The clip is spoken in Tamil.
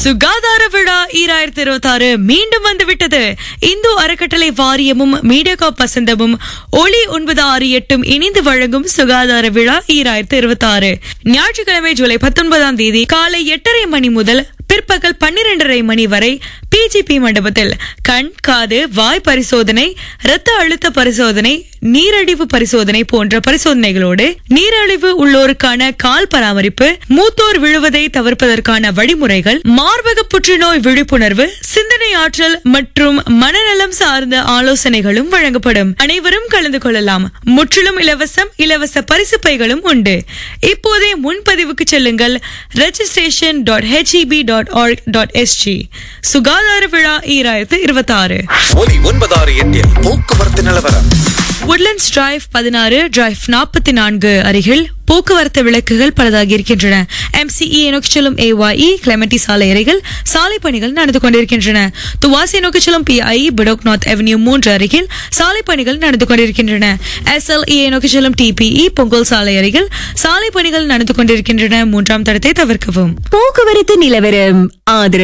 சுகாதார விழா ஈராயிரத்தி இருபத்தி ஆறு மீண்டும் வந்துவிட்டது இந்து அறக்கட்டளை வாரியமும் மீடியாகாப் வசந்தமும் ஒளி ஒன்பது ஆறு எட்டும் இணைந்து வழங்கும் சுகாதார விழா ஈராயிரத்தி இருபத்தி ஆறு ஞாயிற்றுக்கிழமை ஜூலை பத்தொன்பதாம் தேதி காலை எட்டரை மணி முதல் பிற்பகல் பன்னிரண்டரை மணி வரை பிஜிபி மண்டபத்தில் கண் காது வாய் பரிசோதனை இரத்த அழுத்த பரிசோதனை நீரழிவு பரிசோதனை போன்ற பரிசோதனைகளோடு நீரழிவு உள்ளோருக்கான கால் பராமரிப்பு மூத்தோர் விழுவதை தவிர்ப்பதற்கான வழிமுறைகள் மார்பக புற்றுநோய் விழிப்புணர்வு சிந்தனை ஆற்றல் மற்றும் மனநலம் சார்ந்த ஆலோசனைகளும் வழங்கப்படும் அனைவரும் கலந்து கொள்ளலாம் முற்றிலும் இலவசம் இலவச பரிசு பைகளும் உண்டு இப்போதே முன்பதிவுக்கு செல்லுங்கள் registration dot HPB dot org dot SG சுகாதார விழா ஈராயிரத்து இருபத்தி ஆறு ஒலி ஒன்பதாறு எட்டில் போக்குவரத்து நிலவரம் உட்லண்ட்ஸ் டிரைவ் பதினாறு டிரைவ் நாற்பத்தி நான்கு அருகில் போக்குவரத்து விளக்குகள் பலதாகி இருக்கின்றன எம்சிஇ நோக்கி செல்லும் ஏஒஇ கிளமெட்டி சாலை அருகில் சாலை பணிகள் நடந்து கொண்டிருக்கின்றன துவாசி நோக்கி செல்லும் பிஐ பிடோக் நார்த் அவென்யூ மூன்று அருகில் சாலை பணிகள் நடந்து கொண்டிருக்கின்றன எஸ்எல்இ நோக்கி செல்லும் டிபிஇ பொங்கல் சாலை அருகில் சாலை பணிகள் நடந்து கொண்டிருக்கின்றன மூன்றாம் தடத்தை தவிர்க்கவும் போக்குவரத்து நிலவரம் ஆதரவு